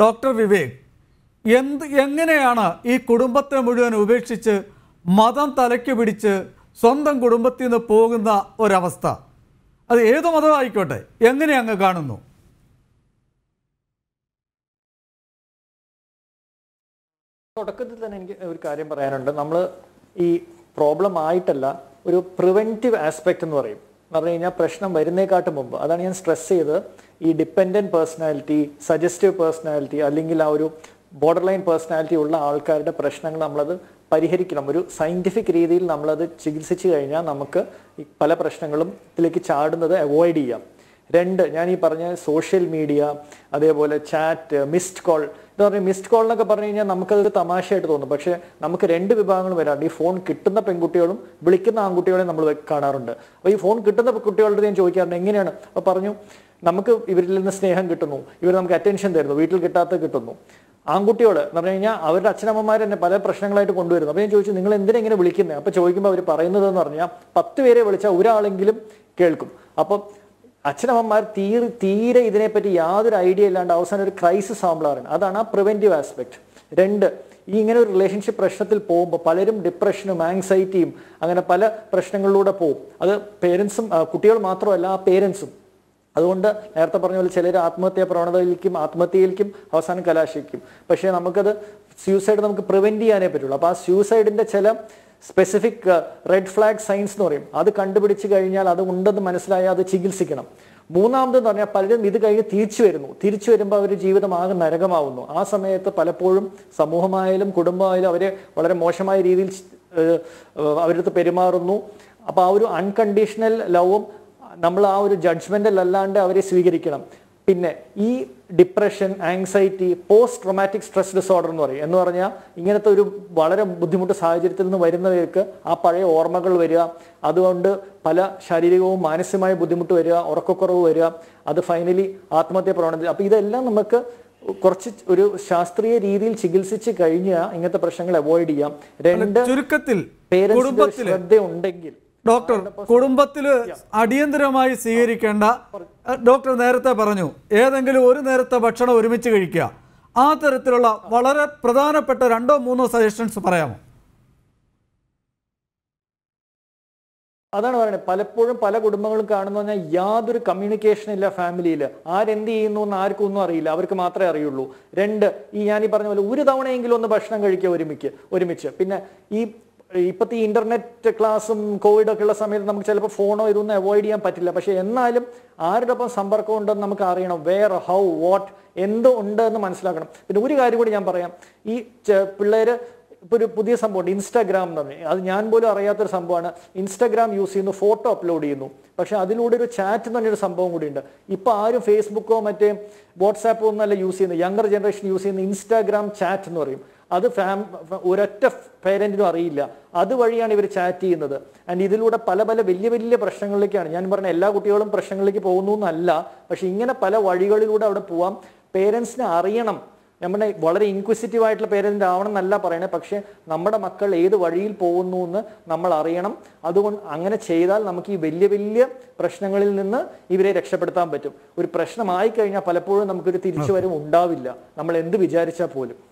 doctor Vivek എന്ത് എങ്ങനെയാണ് ഈ കുടുംബത്തെ മുഴുവൻ ഉപേക്ഷിച്ച് മതം തലയ്ക്ക് പിടിച്ച് സ്വന്തം കുടുംബത്തിൽ നിന്ന് പോകുന്ന ഒരവസ്ഥ അത് ഏത് മതമായിക്കോട്ടെ എങ്ങനെ അങ്ങ് കാണുന്നു തുടക്കത്തിൽ തന്നെ എനിക്ക് ഒരു കാര്യം പറയാനുണ്ട് നമ്മൾ ഈ പ്രോബ്ലം ആയിട്ടല്ല ഒരു പ്രിവെൻറ്റീവ് ആസ്പെക്ട് എന്ന് പറയും എന്ന് പറഞ്ഞു കഴിഞ്ഞാൽ പ്രശ്നം വരുന്നേക്കാട്ട് മുമ്പ് അതാണ് ഞാൻ സ്ട്രെസ് ചെയ്ത് ഈ ഡിപ്പെൻഡന്റ് പേഴ്സണാലിറ്റി സജസ്റ്റീവ് പേഴ്സണാലിറ്റി അല്ലെങ്കിൽ ആ ഒരു ബോർഡർ ലൈൻ പേഴ്സണാലിറ്റി ഉള്ള ആൾക്കാരുടെ പ്രശ്നങ്ങൾ നമ്മളത് പരിഹരിക്കണം ഒരു സയന്റിഫിക് രീതിയിൽ നമ്മളത് ചികിത്സിച്ചു കഴിഞ്ഞാൽ നമുക്ക് ഈ പല പ്രശ്നങ്ങളും ഇതിലേക്ക് ചാടുന്നത് അവോയ്ഡ് ചെയ്യാം രണ്ട് ഞാൻ ഈ പറഞ്ഞ സോഷ്യൽ മീഡിയ അതേപോലെ ചാറ്റ് മിസ്ഡ് കോൾ എന്ന് പറഞ്ഞാൽ മിസ്ഡ് കോൾ എന്നൊക്കെ പറഞ്ഞു കഴിഞ്ഞാൽ നമുക്കതൊരു തമാശയായിട്ട് തോന്നും പക്ഷേ നമുക്ക് രണ്ട് വിഭാഗങ്ങൾ വരാറുണ്ട് ഈ ഫോൺ കിട്ടുന്ന പെൺകുട്ടികളും വിളിക്കുന്ന ആൺകുട്ടികളെയും നമ്മൾ കാണാറുണ്ട് അപ്പോൾ ഈ ഫോൺ കിട്ടുന്ന കുട്ടികളുടെ ഞാൻ ചോദിക്കാറുണ്ട് എങ്ങനെയാണ് അപ്പോൾ പറഞ്ഞു നമുക്ക് ഇവരിൽ നിന്ന് സ്നേഹം കിട്ടുന്നു ഇവർ നമുക്ക് അറ്റൻഷൻ തരുന്നു വീട്ടിൽ കിട്ടാത്ത കിട്ടുന്നു ആൺകുട്ടികൾ എന്ന് പറഞ്ഞു കഴിഞ്ഞാൽ അവരുടെ അച്ഛനമ്മമാർ തന്നെ പല പ്രശ്നങ്ങളായിട്ട് കൊണ്ടുവരുന്നു അപ്പോൾ ഞാൻ ചോദിച്ചു നിങ്ങൾ എന്തിനാ ഇങ്ങനെ വിളിക്കുന്നത് അപ്പോൾ ചോദിക്കുമ്പോൾ അവർ പറയുന്നത് എന്ന് പറഞ്ഞാൽ പത്ത് പേരെ വിളിച്ചാൽ ഒരാളെങ്കിലും കേൾക്കും അപ്പം അച്ഛനമ്മമാർ തീരെ തീരെ ഇതിനെപ്പറ്റി യാതൊരു ഐഡിയ ഇല്ലാണ്ട് അവസാനം ഒരു ക്രൈസിസ് ആകുമ്പോഴാണ് അതാണ് ആ പ്രിവെന്റീവ് ആസ്പെക്ട് രണ്ട് ഈ ഇങ്ങനെ ഒരു റിലേഷൻഷിപ്പ് പ്രശ്നത്തിൽ പോകുമ്പോൾ പലരും ഡിപ്രഷനും ആങ്സൈറ്റിയും അങ്ങനെ പല പ്രശ്നങ്ങളിലൂടെ പോകും അത് പേരൻസും കുട്ടികൾ മാത്രമല്ല ആ പേരൻസും അതുകൊണ്ട് നേരത്തെ പറഞ്ഞ പോലെ ചിലർ ആത്മഹത്യാ പ്രവണതയിലേക്കും ആത്മഹത്യയിലേക്കും അവസാനം കലാശിക്കും പക്ഷേ നമുക്കത് സ്യൂസൈഡ് നമുക്ക് പ്രിവെന്റ് ചെയ്യാനേ പറ്റുള്ളൂ അപ്പോൾ ആ സ്യൂസൈഡിന്റെ ചില സ്പെസിഫിക് റെഡ് ഫ്ലാഗ് സൈൻസ് എന്ന് പറയും അത് കണ്ടുപിടിച്ച് കഴിഞ്ഞാൽ അത് ഉണ്ടെന്ന് മനസ്സിലായാൽ അത് ചികിത്സിക്കണം മൂന്നാമതെന്ന് പറഞ്ഞാൽ പലരും ഇത് കഴിഞ്ഞ് തിരിച്ചു വരുന്നു തിരിച്ചു വരുമ്പോൾ അവർ ജീവിതം ആകെ നരകമാവുന്നു ആ സമയത്ത് പലപ്പോഴും സമൂഹമായാലും കുടുംബമായാലും അവരെ വളരെ മോശമായ രീതിയിൽ ഏഹ്, ഏഹ്, അവരടുത്ത് പെരുമാറുന്നു അപ്പോൾ ആ ഒരു അൺകണ്ടീഷണൽ ലവും നമ്മൾ ആ ഒരു ജഡ്ജ്മെന്റിൽ അല്ലാണ്ട് അവരെ സ്വീകരിക്കണം പിന്നെ ഈ depression anxiety post traumatic stress disorder എന്ന് പറയും എന്ന് പറഞ്ഞാൽ ഇങ്ങനത്തെ ഒരു വളരെ ബുദ്ധിമുട്ട് സാഹചര്യത്തിൽ നിന്ന് വരുന്നവർക്ക് ആ പഴയ ഓർമ്മകൾ വരിക അതുകൊണ്ട് പല ശാരീരികവും മാനസികമായ ബുദ്ധിമുട്ട് വരിക ഉറക്കക്കുറവ് വരിക അത് ഫൈനലി ആത്മഹത്യ പ്രവണത അപ്പൊ ഇതെല്ലാം നമുക്ക് കുറച്ച് ഒരു ശാസ്ത്രീയ രീതിയിൽ ചികിത്സിച്ച് കഴിഞ്ഞാൽ ഇങ്ങനത്തെ പ്രശ്നങ്ങൾ അവോയ്ഡ് ചെയ്യാം രണ്ട് ചുരുക്കത്തിൽ പേരൻസിന്റെ കുടുംബത്തില് ശ്രദ്ധ ഉണ്ടെങ്കിൽ ഡോക്ടർ കുടുംബത്തിൽ അടിയന്തരമായി സ്വീകരിക്കേണ്ട അഹ് ഡോക്ടർ നേരത്തെ പറഞ്ഞു ഏതെങ്കിലും ഒരു നേരത്തെ ഭക്ഷണം ഒരുമിച്ച് കഴിക്കുക ആ തരത്തിലുള്ള വളരെ പ്രധാനപ്പെട്ട രണ്ടോ മൂന്നോ സജഷൻസ് പറയാമോ അതാണ് പറയുന്നത് പലപ്പോഴും പല കുടുംബങ്ങളും കാണുന്ന പറഞ്ഞാൽ യാതൊരു കമ്മ്യൂണിക്കേഷൻ ഇല്ല ഫാമിലിയിൽ ആരെന്ത് ചെയ്യുന്നു എന്ന് ആർക്കും ഒന്നും അറിയില്ല അവർക്ക് മാത്രമേ അറിയുള്ളൂ രണ്ട് ഈ ഞാൻ ഈ പറഞ്ഞ പോലെ ഒരു തവണയെങ്കിലും ഒന്ന് ഭക്ഷണം കഴിക്കുക ഒരുമിക്ക് ഒരുമിച്ച് പിന്നെ ഈ ഇപ്പോഴത്തെ ഈ ഇന്റർനെറ്റ് ക്ലാസ്സും കോവിഡ് ഒക്കെ ഉള്ള സമയത്ത് നമുക്ക് ചിലപ്പോൾ ഫോണോ ഇതൊന്നും അവോയ്ഡ് ചെയ്യാൻ പറ്റില്ല പക്ഷെ എന്നാലും ആരുടെ ഒപ്പം സമ്പർക്കം ഉണ്ടെന്ന് നമുക്ക് അറിയണം വേർ ഹൗ വാട്ട് എന്തോ ഉണ്ട് എന്ന് മനസ്സിലാക്കണം പിന്നെ ഒരു കാര്യം കൂടി ഞാൻ പറയാം ഈ ചെ- പിള്ളേര് ഇപ്പൊ ഒരു പുതിയ സംഭവമുണ്ട് ഇൻസ്റ്റാഗ്രാം എന്ന് പറഞ്ഞു അത് ഞാൻ പോലും അറിയാത്തൊരു സംഭവമാണ് ഇൻസ്റ്റാഗ്രാം യൂസ് ചെയ്യുന്നു ഫോട്ടോ അപ്ലോഡ് ചെയ്യുന്നു പക്ഷെ അതിലൂടെ ഒരു ചാറ്റ് എന്ന് പറഞ്ഞൊരു സംഭവം കൂടിയുണ്ട് ഇപ്പൊ ആരും ഫേസ്ബുക്കോ മറ്റേ വാട്സാപ്പോ ഒന്നല്ല യൂസ് ചെയ്യുന്നത് യങ്ങർ ജനറേഷൻ യൂസ് ചെയ്യുന്ന ഇൻസ്റ്റാഗ്രാം ചാറ്റ് എന്ന് പറയും അത് ഫാം ഒരൊറ്റ പേരന്റിനും അറിയില്ല അതുവഴിയാണ് ഇവർ ചാറ്റ് ചെയ്യുന്നത് ആൻഡ് ഇതിലൂടെ പല പല വലിയ വലിയ പ്രശ്നങ്ങളിലേക്കാണ് ഞാൻ പറഞ്ഞ എല്ലാ കുട്ടികളും പ്രശ്നങ്ങളിലേക്ക് പോകുന്നു എന്നല്ല പക്ഷെ ഇങ്ങനെ പല വഴികളിലൂടെ അവിടെ പോവാം പേരൻസിനെ അറിയണം നമ്മുടെ വളരെ ഇൻക്വിസിറ്റീവ് ആയിട്ടുള്ള പേരന്റ് ആവണം എന്നല്ല പറയണേ പക്ഷെ നമ്മുടെ മക്കൾ ഏത് വഴിയിൽ പോകുന്നു എന്ന് നമ്മൾ അറിയണം അതുകൊണ്ട് അങ്ങനെ ചെയ്താൽ നമുക്ക് ഈ വലിയ വലിയ പ്രശ്നങ്ങളിൽ നിന്ന് ഇവരെ രക്ഷപ്പെടുത്താൻ പറ്റും ഒരു പ്രശ്നമായി കഴിഞ്ഞാൽ പലപ്പോഴും നമുക്കൊരു തിരിച്ചുവരവ് ഉണ്ടാവില്ല നമ്മൾ എന്ത് വിചാരിച്ചാൽ പോലും